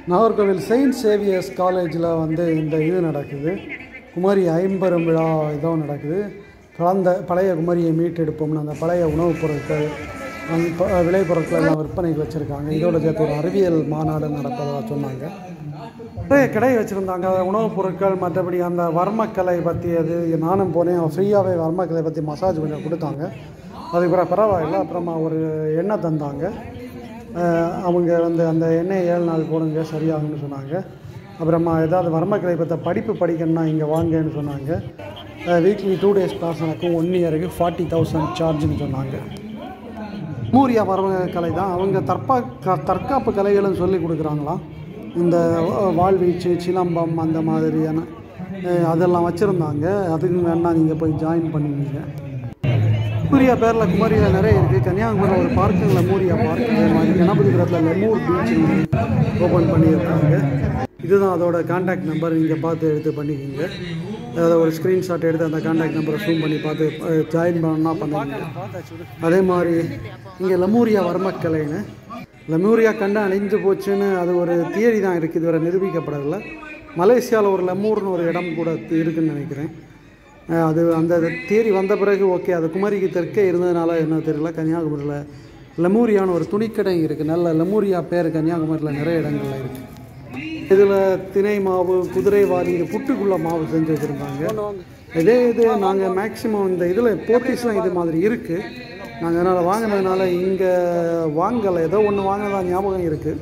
Nagercoil Saint Xavier's காலேஜில் வந்து இந்த இது நடக்குது குமரி ஐம்பெரும் விழா இதோ நடக்குது கலந்த பழைய குமரியை மீட்டெடுப்போம்னு அந்த பழைய உணவுப் பொருட்கள் அந்த ப- விளைபொருட்கள் எல்லாம் விற்பனைக்கு வச்சுருக்காங்க இதோட சேர்த்து ஒரு அறிவியல் மாநாடு நடப்பதாக சொன்னாங்க நிறைய கடை வச்சுருந்தாங்க உணவுப் பொருட்கள் மற்றபடி அந்த வர்மக்கலை பற்றியது நானும் போனேன் ஃப்ரீயாகவே வர்மக்கலை பற்றி மசாஜ் கொஞ்சம் கொடுத்தாங்க அதுக்கு பிறகு பரவாயில்ல அப்புறமா ஒரு எண்ணெய் தந்தாங்க அஹ் அவங்க வந்து அந்த எண்ணெய் ஏழு நாள் போடுங்க சரியாகும்னு சொன்னாங்க அப்புறமா ஏதாவது வர்மக்கலை பற்ற படிப்பு படிக்கணும்னா இங்கே வாங்கன்னு சொன்னாங்க வீக்லி டூ டேஸ் கிளாஸ் நடக்கும் ஒன் இயருக்கு ஃபார்ட்டி தௌசண்ட் சார்ஜ்னு சொன்னாங்க மூரியா வர்ம கலை தான் அவங்க தற்பா க- தற்காப்பு கலைகளும் சொல்லி கொடுக்குறாங்களாம் இந்த வா- வாழ்வீச்சு சிலம்பம் அந்த மாதிரியான அஹ், அதெல்லாம் வச்சுருந்தாங்க அதுக்கு வேணா நீங்கள் போய் ஜாயின் பண்ணுவீங்க மூரியா பேரில் குமரியில் நிறைய இருக்குது கன்னியாகுமரியில் ஒரு பார்க்குங்கள மூரியா பார்க் அதே மாதிரி கணபதிபுரத்தில் லெமூர் பீச் ஓப்பன் பண்ணியிருக்காங்க இதுதான் அதோட காண்டாக்ட் நம்பர் நீங்கள் பார்த்து எடுத்து பண்ணிக்கிங்க அதை ஒரு ஸ்க்ரீன்ஷாட் எடுத்து அந்த காண்டாக்ட் நம்பரை ஜூம் பண்ணி பார்த்து ஜாயின் பண்ணா பண்ணுவீங்க அதே மாதிரி இங்கே லெமூரியா வர்மக்கலைன்னு லெமூரியா கண்டு அழிஞ்சு போச்சுன்னு அது ஒரு தியரி தான் இருக்குது இதுவரை நிரூபிக்கப்படவில்லை மலேசியாவில் ஒரு லெமூர்னு ஒரு இடம் கூட இருக்குன்னு நினைக்கிறேன் அஹ் அது அந்த தியரி வந்த பிறகு ஓகே அது குமரிக்கு தெற்கே இருந்ததுனால என்ன தெரியல கன்னியாகுமரியில் லெமூரியான்னு ஒரு துணிக்கடை இருக்குது நல்ல லெமூரியா பேர் கன்னியாகுமரியில் நிறைய இடங்கள்ல இருக்குது இதில் திணை மாவு குதிரைவாரி இது புட்டுக்குள்ள மாவு செஞ்சு வச்சுருந்தாங்க இதே இது நாங்கள் மேக்ஸிமம் இந்த இதில் போத்தீஸ்லாம் இது மாதிரி இருக்குது நாங்கள் அதனால் வாங்கினதுனால இங்கே வாங்கலை ஏதோ ஒன்று வாங்கினதா ஞாபகம் இருக்குது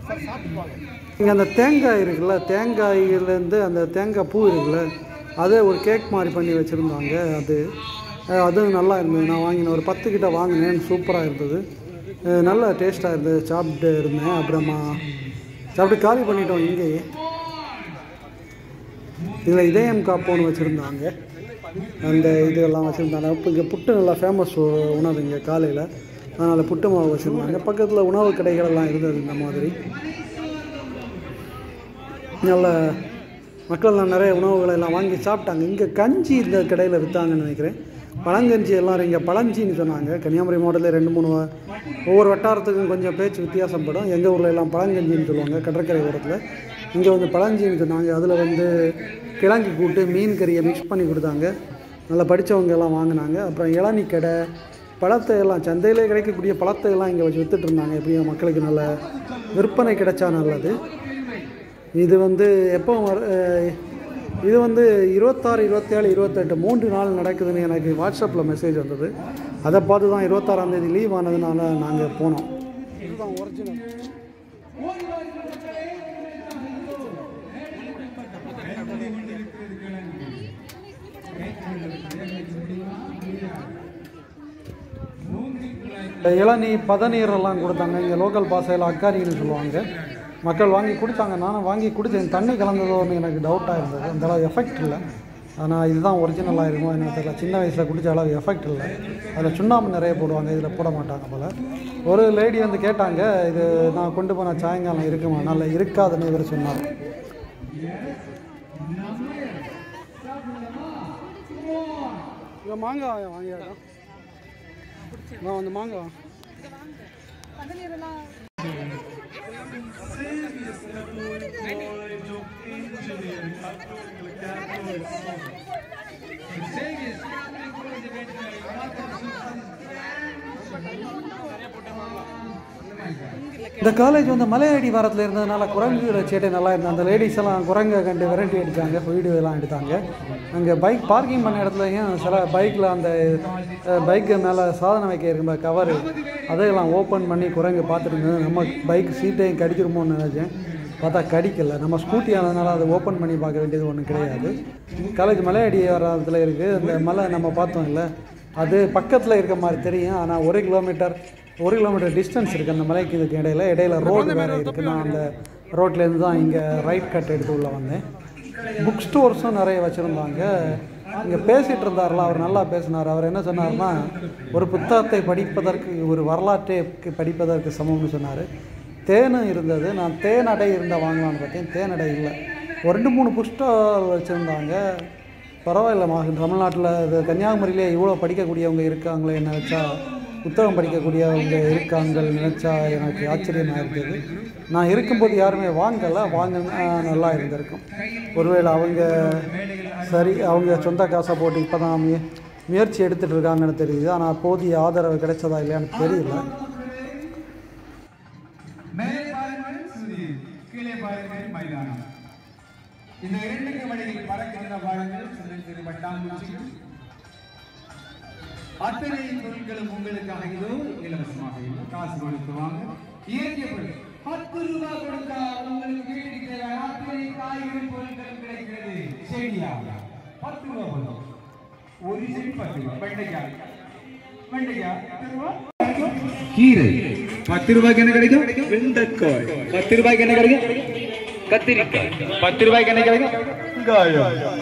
இங்கே அந்த தேங்காய் இருக்குல்ல தேங்காயிலேருந்து அந்த தேங்காய் பூ இருக்குல்ல அதை ஒரு கேக் மாதிரி பண்ணி வச்சுருந்தாங்க அது அஹ் அதுவும் நல்லா இருந்தது நான் வாங்கினேன் ஒரு பத்து கிட்ட வாங்கினேன் சூப்பராக இருந்தது அஹ் நல்ல டேஸ்ட்டாக இருந்தது சாப்பிட்டு இருந்தேன் அப்புறமா சாப்பிட்டு காலி பண்ணிட்டோம் இங்கேயே இதில் இதயம் காப்போன்னு வச்சுருந்தாங்க அந்த இதெல்லாம் வச்சுருந்தாங்க இப்போ இங்கே புட்டு நல்லா ஃபேமஸ் உணவு இங்கே காலையில் அதனால் புட்டு மாவு வச்சுருந்தாங்க பக்கத்தில் உணவு கடைகள் எல்லாம் இருந்தது இந்த மாதிரி நல்ல மக்கள்லாம் நிறைய உணவுகளை எல்லாம் வாங்கி சாப்பிட்டாங்க இங்கே கஞ்சி இந்த கடையில் விற்றாங்கன்னு நினைக்கிறேன் பழங்கஞ்சி எல்லாரும் இங்கே பழஞ்சின்னு சொன்னாங்க கன்னியாகுமரி மாவட்டத்தில் ரெண்டு மூணு வ- ஒவ்வொரு வட்டாரத்துக்கும் கொஞ்சம் பேச்சு வித்தியாசப்படும் எங்கள் ஊரில் எல்லாம் பழங்கஞ்சின்னு சொல்லுவாங்க கடற்கரை ஓரத்தில் இங்கே வந்து பழஞ்சின்னு சொன்னாங்க அதில் வந்து கிழங்கு கூட்டு மீன் கறியை மிக்ஸ் பண்ணி கொடுத்தாங்க நல்லா படித்தவங்க எல்லாம் வாங்கினாங்க அப்புறம் இளநீ கடை பழத்தை எல்லாம் சந்தையிலே கிடைக்கக்கூடிய பழத்தை எல்லாம் இங்கே வச்சு வித்துட்டு இருந்தாங்க எப்படியும் மக்களுக்கு நல்ல விற்பனை கிடைச்சா நல்லது இது வந்து எப்போ வர அஹ் இது வந்து இருபத்தாறு இருபத்தேழு இருபத்தெட்டு மூன்று நாள் நடக்குதுன்னு எனக்கு வாட்ஸ்அப்பில் மெசேஜ் வந்தது அதை பார்த்து தான் இருபத்தாறாம் தேதி லீவ் ஆனதுனால நாங்கள் போனோம் இதுதான் ஒரிஜினல் இளநீ பதநீர் எல்லாம் கொடுத்தாங்க இங்கே லோக்கல் பாஷையில் அக்காரின்னு சொல்லுவாங்க மக்கள் வாங்கி குடித்தாங்க நானும் வாங்கி குடித்தேன் தண்ணி கலந்ததோன்னு எனக்கு டவுட்டாக இருந்தது அந்த அளவு எஃபெக்ட் இல்லை ஆனால் இதுதான் ஒரிஜினலாக இருக்குமோ என்ன தெரியல சின்ன வயசில் குடித்த அளவு எஃபெக்ட் இல்லை அதில் சுண்ணாம்பு நிறைய போடுவாங்க இதில் போட மாட்டாங்க போல் ஒரு லேடி வந்து கேட்டாங்க இது நான் கொண்டு போன சாயங்காலம் இருக்குமா நல்லா இருக்காதுன்னு இவர் சொன்னார் இங்கே மாங்காய் வாங்கியாக்கா நான் வந்து மாங்காய் இந்த காலேஜ் வந்து மலையடி வாரத்தில் இருந்ததுனால குரங்கு சேட்டை நல்லா இருந்தது அந்த லேடிஸ் எல்லாம் குரங்கை கண்டு விரட்டி அடித்தாங்க வீடியோ எல்லாம் எடுத்தாங்க அங்கே பைக் பார்க்கிங் பண்ண இடத்துலையும் சில பைக்கில் அந்த பைக்கு மேலே சாதனை வைக்க இருக்கும் கவரு அதையெல்லாம் ஓப்பன் பண்ணி குரங்கு பார்த்துட்டு இருந்தது நம்ம பைக் சீட்டையும் கடிச்சிருமோன்னு நினச்சேன் பார்த்தா கடிக்கல நம்ம ஸ்கூட்டி ஆனதுனால அதை ஓப்பன் பண்ணி பார்க்க வேண்டியது ஒன்றும் கிடையாது காலேஜ் மலையடி வாரத்தில் இருக்குது அந்த மலை நம்ம பார்த்தோம் இல்லை அது பக்கத்தில் இருக்க மாதிரி தெரியும் ஆனால் ஒரு கிலோமீட்டர் ஒரு கிலோமீட்டர் டிஸ்டன்ஸ் இருக்குது அந்த மலைக்கு இதுக்கு இடையில இடையில ரோடு வேறு இருக்குது நான் அந்த ரோட்லேருந்து தான் இங்கே ரைட் கட் எடுத்து உள்ள வந்தேன் புக் ஸ்டோர்ஸும் நிறைய வச்சுருந்தாங்க இங்கே பேசிகிட்டு இருந்தார்ல அவர் நல்லா பேசினார் அவர் என்ன சொன்னார்னா ஒரு புத்தகத்தை படிப்பதற்கு ஒரு வரலாற்றை படிப்பதற்கு சமம்னு சொன்னார் தேனும் இருந்தது நான் தேனடை இருந்தால் வாங்கலாம்னு பார்த்தேன் தேனடை இல்லை ஒரு ரெண்டு மூணு புக் ஸ்டால் வச்சுருந்தாங்க பரவாயில்ல மா தமிழ்நாட்டில் இது கன்னியாகுமரியிலே இவ்வளோ படிக்கக்கூடியவங்க இருக்காங்களே என்ன வச்சா புத்தகம் படிக்கக்கூடியவங்க இருக்காங்கள் நினச்சா எனக்கு ஆச்சரியமாக இருந்தது நான் இருக்கும்போது யாருமே வாங்கலை வாங்கினா நல்லா இருந்திருக்கும் ஒருவேளை அவங்க சரி அவங்க சொந்த காசை போட்டு இப்போ தான் முய முயற்சி எடுத்துகிட்டு இருக்காங்கன்னு தெரியுது ஆனால் போதிய ஆதரவு கிடைச்சதா இல்லையான்னு தெரியல மேலே பாருங்கள் சுதீர் கீழே பாருங்கள் மைதானம் இந்த இரண்டு கபடியில் பறக்கின்ற பாருங்கள் சிறு சிறு பட்டாம்பூச்சிகள் அத்தனை பொருட்களும் உங்களுக்காக இதோ இலவசமாக இல்லை. காசு கொடுத்து வாங்க இயற்கை பொருள் பத்து ரூபாய் கொடுத்தா உங்களுக்கு வீட்டுக்கு தேவையான அத்தனை காய்கறி பொருட்கள் கிடைக்கிறது செடியா பத்து ரூபாய் போதும் ஒரு செடி பத்து ரூபாய் வெண்டைக்காய் வெண்டைக்காய் எத்தனை ரூபாய்? கீரை பத்து ரூபாய்க்கு என்ன கிடைக்கும் வெண்டைக்காய் பத்து ரூபாய்க்கு என்ன கிடைக்கும் கத்திரிக்காய் பத்து ரூபாய்க்கு என்ன கிடைக்கும் வெங்காயம்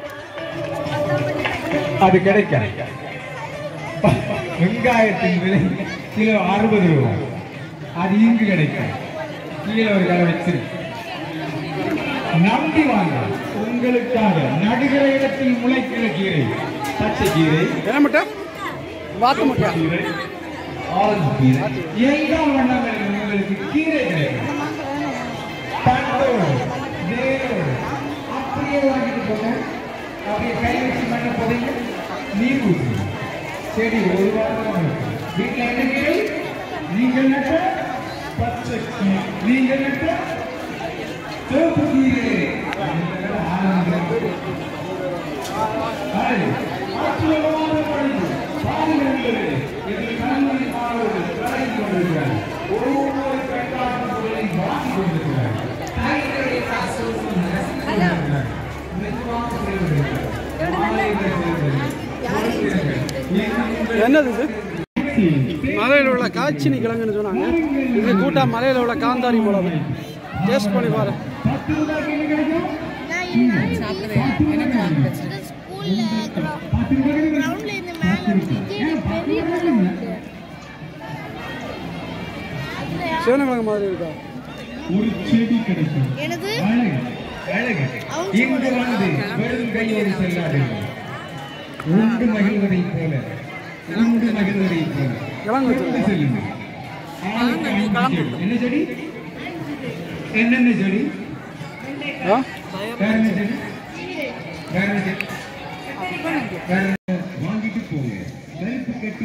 அது கிடைக்காது வெங்காயத்தின் விலை கிலோ அறுபது ரூபாய் அது இங்கு கிடைக்கும் கீழே ஒரு கடை வச்சிருக்கு நம்பி வாங்க உங்களுக்காக நடுகிற இடத்தில் முளைக்கிற கீரை பச்சை கீரை என்ன மட்டும் வாத்து முட்டா கீரை ஆரஞ்சு கீரை எங்க வேணாலும் உங்களுக்கு கீரை கிடைக்கும் தண்டோடு வேரோடு அப்படியே வாங்கிட்டு போங்க அப்படியே கை வச்சு மண்ண போதீங்க நீர் ஊற்றி செடி ஒரு வாரம் இருக்கும். வீட்டுல என்ன கீரை நீங்கள் நட்ட பச்சை கீரை நீங்கள் நட்ட சிவப்பு கீரை ஆரம்பம் ஹாய். அற்புதமான படைப்பு. பாருங்கள் எங்கள் கண்மணி மாணவர்கள் கலைந்து கொண்டிருக்கிறார்கள். ஒவ்வொரு கண்காட்சி பொருளையும் வாங்கிக் கொண்டிருக்கிறார்கள். தாய்களுடைய காசு ரசிக்கிறார்கள். மெதுவாக செல்கிறார்கள். மாலைகள் செல்கிறார்கள். என்னது இது மலையில் உள்ள காய்ச்சினி கிழங்குன்னு சொன்னாங்க இது கூட்டா மலையில் உள்ள காந்தாரி மிளகு டேஸ்ட் பண்ணி பாரு பத்து ரூபாய்க்கு என்ன கிடைக்கும்? சாப்பிடுவேன் எனக்கு வாங்க பிரச்சனை ஸ்கூல்ல பத்து ரூபாய்க்கு என்ன கிரவுண்ட்ல இருந்து மேல ஒரு டிக்கெட் பெரிய மரம் இருக்கு அதுல சிவனகிழங்கு மாதிரி இருக்கா ஒரு செடி கிடைக்கும் எனது அழகு அழகு இங்கு வந்து வெறும் கையோடு செல்லாதீர்கள் உண்டு மகிழ்வதைப் போல உண்டு மகிழ்வதைப் போல கிழங்கு கொண்டு வச்சிருக்கா செல்லுங்கள் ஆளுக்கு ஐந்து செடி. என்ன செடி என்னென்ன செடி ஆ வேற என்ன செடி வேற என்ன செடி வேற என்ன? வாங்கிட்டு போங்க கருப்பு கட்டி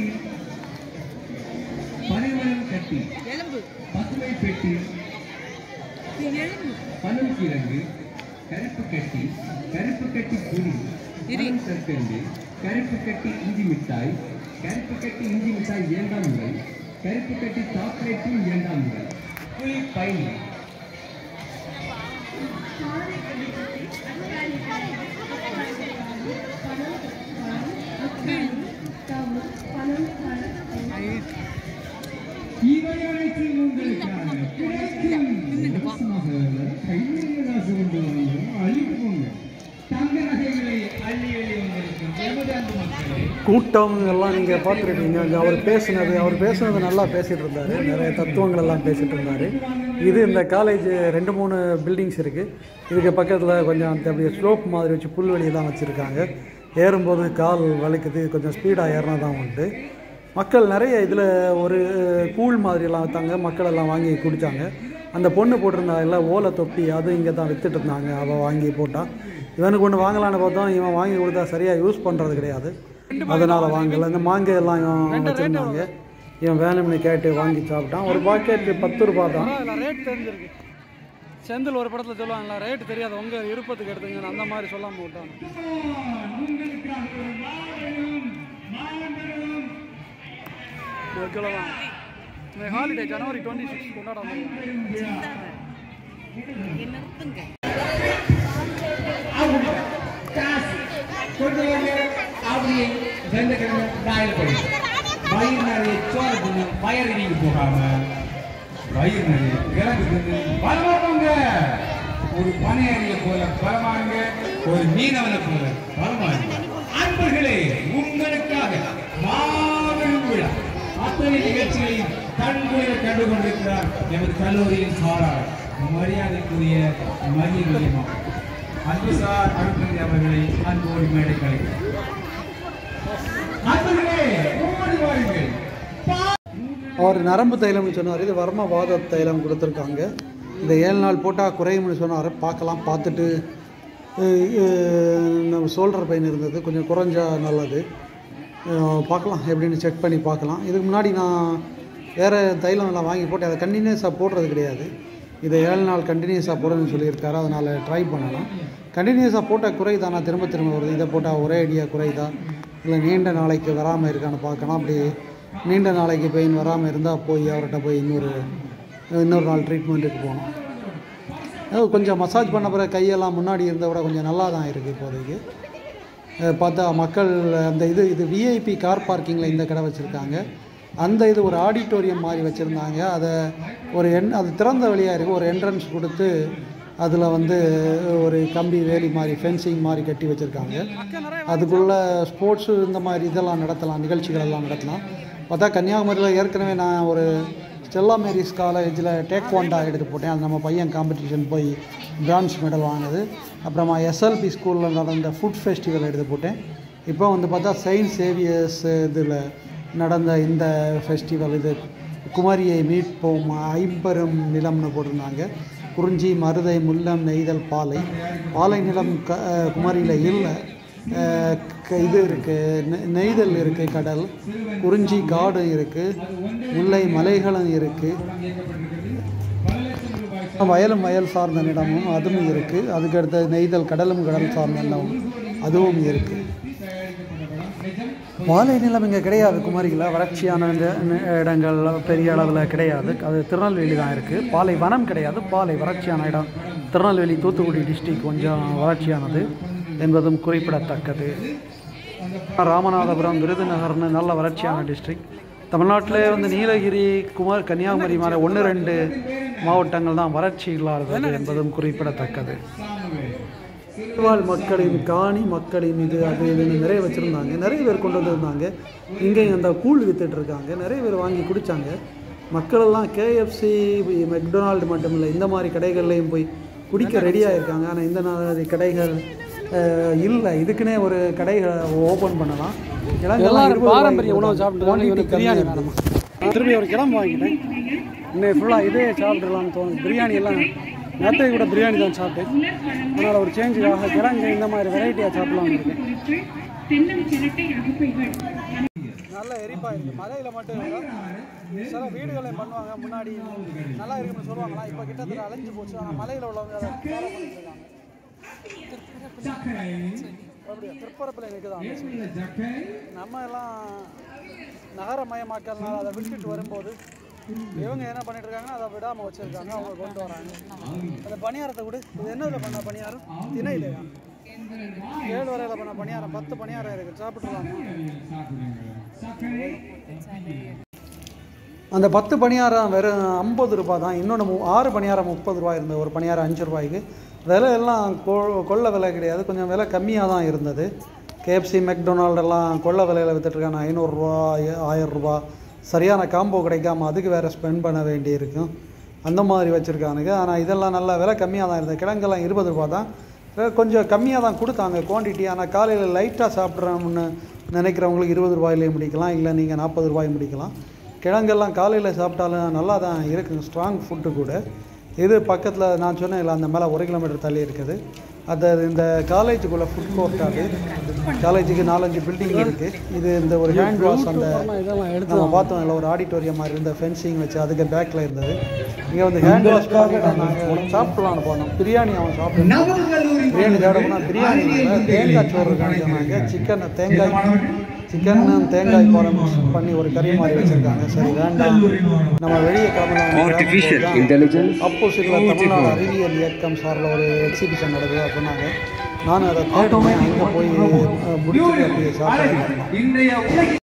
பனைமரம் கட்டி பசுமை பெட்டி பனம் கிழங்கு கருப்பு கட்டி கருப்பு கட்டி புளி பனம் கற்கண்டு கருப்பு கட்டி இஞ்சி மிட்டாய் கருப்பு கட்டி இஞ்சி மிட்டாய் இரண்டாம் முறை கருப்பு கட்டி சாக்லேட்டும் இரண்டாம் முறை புளி பை இவை அனைத்தும் உங்களுக்காக கிடைக்கும் இலவசமாக கைவினைய காசு கொண்டு வாங்க அள்ளிட்டு போங்க தங்க நகைகளை அள்ளி அள்ளி வந்திருக்கும் எமது அன்பு மக்களே கூட்டம் எல்லாம் நீங்கள் பார்த்துருக்கீங்க அங்கே அவர் பேசுனது அவர் பேசுனது நல்லா பேசிகிட்டு இருந்தார் நிறைய தத்துவங்கள் எல்லாம் பேசிகிட்டு இருந்தார் இது இந்த காலேஜ் ரெண்டு மூணு பில்டிங்ஸ் இருக்குது இதுக்கு பக்கத்தில் கொஞ்சம் அந்த அப்படியே ஸ்லோப் மாதிரி வச்சு புல்வெளியெல்லாம் வச்சுருக்காங்க ஏறும்போது கால் வலிக்குது கொஞ்சம் ஸ்பீடாக ஏறினா தான் உண்டு மக்கள் நிறைய இதில் ஒரு கூழ் மாதிரியெல்லாம் விற்றாங்க மக்கள் எல்லாம் வாங்கி குடித்தாங்க அந்த பொண்ணு போட்டிருந்தா எல்லாம் ஓலை தொப்பி அது இங்கே தான் வித்துட்டு இருந்தாங்க அவள் வாங்கி போட்டான் இவனுக்கு ஒன்று வாங்கலான்னு பார்த்தோம் இவன் வாங்கி கொடுத்தா சரியாக யூஸ் பண்ணுறது கிடையாது அதனால் வாங்கலை இந்த மாங்காய் எல்லாம் இவன் வச்சுருந்தாங்க இவன் வேணும்னு கேட்டு வாங்கி சாப்பிட்டான் ஒரு பாக்கெட் பத்து ரூபா தான் ரேட் தெரிஞ்சிருக்கு செந்தில் ஒரு படத்தில் சொல்லுவாங்களா ரேட் தெரியாது உங்கள் விருப்பத்துக்கு எடுத்துங்க அந்த மாதிரி சொல்லாமல் விட்டான் உங்களுக்காக ஒரு மாபெரும் மாபெரும் சொல்லலாம் இந்த ஹாலிடே ஜனவரி டுவெண்ட்டி சிக்ஸ் கொண்டாடாமல் காசு கொண்டு வந்து அப்படியே வெந்தக்கிழமை நாயில் படி வயிறு நிறைய சோறு தின்னு வயிறு நீங்க போகாம வயிறு நிறைய கிழங்கு தின்னு பலமாங்க ஒரு பனையறிய போல பலமாங்க ஒரு மீனவனை போல பலமாங்க அன்பர்களே உங்களுக்காக மாபெரும் விழா அத்தனை நிகழ்ச்சிகளையும் கண்குளிர கண்டு கொண்டிருக்கிறார் எமது கல்லூரியின் சாரார் மரியாதைக்குரிய மதிய அன்புசார் அருட்பதி அவர்களை அன்போடு மேடை கலைக்கிறார் அன்பர்களே ஓடி வாருங்கள் அவர் நரம்பு தைலம்னு சொன்னார் இது வர்ம வாத தைலம் கொடுத்துருக்காங்க இந்த ஏழு நாள் போட்டால் குறையும்னு சொன்னார் பார்க்கலாம் பார்த்துட்டு அஹ், அஹ், நம்ம ஷோல்டர் பெயின் இருந்தது கொஞ்சம் குறைஞ்சா நல்லது அஹ், பார்க்கலாம் எப்படின்னு செக் பண்ணி பார்க்கலாம் இதுக்கு முன்னாடி நான் வேறு தைலம் எல்லாம் வாங்கி போட்டு அதை கண்டினியூஸாக போடுறது கிடையாது இதை ஏழு நாள் கண்டினியூஸாக போடணும்னு சொல்லியிருக்காரு அதனால் ட்ரை பண்ணலாம் கண்டினியூஸாக போட்டால் குறையுதா நான் திரும்ப திரும்ப வருது இதை போட்டால் ஒரே ஐடியா குறையுதா இல்லை நீண்ட நாளைக்கு வராமல் இருக்கான்னு பார்க்கணும் அப்படி நீண்ட நாளைக்கு பெயின் வராமல் இருந்தால் போய் அவர்கிட்ட போய் இன்னொரு இன்னொரு நாள் ட்ரீட்மெண்ட்டுக்கு போகணும் அது கொஞ்சம் மசாஜ் பண்ண பிறகு கையெல்லாம் முன்னாடி இருந்த விட கொஞ்சம் நல்லா தான் இருக்குது இப்போதைக்கு அஹ் பார்த்தா மக்கள் அந்த இது இது விஐபி கார் பார்க்கிங்கில் இந்த கடை வச்சுருக்காங்க அந்த இது ஒரு ஆடிட்டோரியம் மாதிரி வச்சுருந்தாங்க அதை ஒரு என் அது திறந்த வழியாக இருக்குது ஒரு என்ட்ரன்ஸ் கொடுத்து அதில் வந்து ஒரு கம்பி வேலி மாதிரி ஃபென்சிங் மாதிரி கட்டி வச்சுருக்காங்க அதுக்குள்ளே ஸ்போர்ட்ஸு இந்த மாதிரி இதெல்லாம் நடத்தலாம் நிகழ்ச்சிகள் எல்லாம் நடத்தலாம் பார்த்தா கன்னியாகுமரியில் ஏற்கனவே நான் ஒரு ஸ்டெல்லா மேரிஸ் காலேஜில் டேக்வாண்டா எடுத்து போட்டேன் அது நம்ம பையன் காம்படிஷன் போய் பிரான்ஸ் மெடல் வாங்கினது அப்புறமா எஸ்எல்பி ஸ்கூலில் நடந்த ஃபுட் ஃபெஸ்டிவல் எடுத்து போட்டேன் இப்போ வந்து பார்த்தா செயின்ட் சேவியர்ஸ் இதில் நடந்த இந்த ஃபெஸ்டிவல் இது குமாரியை மீட்போம் ஐம்பெரும் நிலம்னு போட்டிருந்தாங்க குறிஞ்சி மருதை முல்லம் நெய்தல் பாலை பாலை நிலம் க குமாரியில் இல்லை அஹ் க- இது இருக்குது நெய்தல் இருக்குது கடல் குறிஞ்சி காடு இருக்குது முல்லை மலைகளும் இருக்குது வயலும் வயல் சார்ந்த நிலமும் அதுவும் இருக்குது அதுக்கடுத்து நெய்தல் கடலும் கடல் சார்ந்த நிலமும் அதுவும் இருக்குது வாழை நிலம் இங்கே கிடையாது குமரியில் வறட்சியான இந்த- இந்த இடங்கள் பெரிய அளவில் கிடையாது அது திருநெல்வேலி தான் இருக்குது பாலை வனம் கிடையாது பாலை வறட்சியான இடம் திருநெல்வேலி தூத்துக்குடி டிஸ்ட்ரிக் கொஞ்சம் வறட்சியானது என்பதும் குறிப்பிடத்தக்கது ராமநாதபுரம் விருதுநகர்னு நல்ல வறட்சியான டிஸ்ட்ரிக்ட் தமிழ்நாட்டிலே வந்து நீலகிரி குமார் கன்னியாகுமரி மாதிரி ஒன்று ரெண்டு மாவட்டங்கள் தான் வறட்சி இல்லாதது என்பதும் குறிப்பிடத்தக்கது வாழ் மக்களின் காணி மக்களின் இது அது இதுன்னு நிறைய வச்சுருந்தாங்க நிறைய பேர் கொண்டு வந்திருந்தாங்க இங்கேயும் அந்த கூழ் வித்துட்டு இருக்காங்க நிறைய பேர் வாங்கி குடித்தாங்க மக்களெல்லாம் கேஎஃப்சி மெக்டொனால்டு மட்டும் இல்லை இந்த மாதிரி கடைகள்லையும் போய் குடிக்க ரெடியாக இருக்காங்க ஆனால் இந்த மாதிரி கடைகள் அஹ், இல்லை இதுக்குன்னே ஒரு கடைகளை ஓப்பன் பண்ணலாம் எல்லாரும் பாரம்பரிய உணவு சாப்பிட்டு பிரியாணி வேணுமா திரும்பி ஒரு கிளம்பு வாங்கிட்டேன் இன்னைக்கு ஃபுல்லாக இதே சாப்பிட்றலாம்னு தோணுது பிரியாணி எல்லாம் நேற்று கூட பிரியாணி தான் சாப்பிட்டேன் அதனால் ஒரு சேஞ்சுக்காக கிழங்கு இந்த மாதிரி வெரைட்டியாக சாப்பிடலாம்னு இருக்கேன் நல்ல எரிப்பா இருக்கு மலையில் மட்டும் இல்லை சில வீடுகளையும் பண்ணுவாங்க முன்னாடி நல்லா இருக்குன்னு சொல்லுவாங்களா இப்போ கிட்டத்தட்ட அலைஞ்சு போச்சு ஆனால் மலையில் உள்ளவங்க அதை ஃபாலோ பண்ணிட்டு இருக்காங்க அப்படியா திருப்பரப்பில் இருக்குதா அந்த side. நம்ம எல்லாம் நகரமயமாக்கல்னால அதை விட்டுட்டு வரும்போது இவங்க என்ன பண்ணிட்டு இருக்காங்கன்னா அதை விடாமல் வச்சிருக்காங்க அவங்க கொண்டு வராங்க அந்த பணியாரத்தை விடு இது என்னதுல பண்ண பணியாரம் திணையிலையா ஏழு வரையில் பண்ண பணியாரம் பத்து பணியாரம் இருக்குது சாப்பிட்டுருவாங்க அந்த பத்து பணியாரம் வெறும் ஐம்பது ரூபாய் தான் இன்னொன்று ஆறு பணியாரம் முப்பது ரூபாய் இருந்தது ஒரு பணியாரம் அஞ்சு ரூபாய்க்கு விலை எல்லாம் கொ- கொள்ள விலை கிடையாது கொஞ்சம் விலை கம்மியாக தான் இருந்தது கேஎஃப்சி மெக்டொனால்டு எல்லாம் கொள்ள விலையில் விற்றுட்ருக்காங்க ஐநூறுரூவா ஆயிரம் ரூபா சரியான காம்போ கிடைக்காம அதுக்கு வேறு ஸ்பெண்ட் பண்ண வேண்டியிருக்கும் அந்த மாதிரி வச்சுருக்கானுங்க ஆனால் இதெல்லாம் நல்லா விலை கம்மியாக தான் இருந்தது கிழங்கெல்லாம் இருபது ரூபா தான் விலை கொஞ்சம் கம்மியாக தான் கொடுத்தாங்க குவான்டிட்டி ஆனால் காலையில் லைட்டாக சாப்பிட்றோம்னு நினைக்கிறவங்களுக்கு இருபது ரூபாயிலே முடிக்கலாம் இல்லை நீங்கள் நாற்பது ரூபாய் முடிக்கலாம் கிழங்கெல்லாம் காலையில் சாப்பிட்டாலும் நல்லா தான் இருக்குது ஸ்ட்ராங் ஃபுட்டு கூட இது பக்கத்தில் நான் சொன்னேன்ல அந்த மேலே ஒரு கிலோமீட்டர் தள்ளி இருக்குது அது இந்த காலேஜுக்குள்ளே ஃபுட் கோர்ட் அது காலேஜுக்கு நாலஞ்சு பில்டிங் இருக்குது இது இந்த ஒரு ஹேண்ட் வாஷ் அந்த நம்ம பார்த்தோம் இல்லை ஒரு ஆடிட்டோரியம் மாதிரி இருந்த ஃபென்சிங் வச்சு அதுக்கு பேக்கில் இருந்தது இங்கே வந்து ஹேண்ட் வாஷ் நாங்கள் சாப்பிடலாம்னு போனோம் பிரியாணி அவன் சாப்பிட்டு பிரியாணி தேட போனால் பிரியாணி இல்லை தேங்காய் சோறு இருக்கான்னு சொன்னாங்க சிக்கன் தேங்காய் சிக்கன் தேங்காய் பாலம் பண்ணி ஒரு கறி மாதிரி வச்சுருக்காங்க சரி வேண்டாம் நம்ம வெளியே கிளம்பலாம் intelligence, ஆப்போசிட்டில் தமிழ்நாடு அறிவியல் இயக்கம் சார்பில் ஒரு எக்ஸிபிஷன் நடக்குது சொன்னாங்க நானும் அதை தேடுவேன் அங்கே போய் அஹ், முடிச்சுட்டு அப்படியே சாப்பிட்டு இன்றைய உலகின்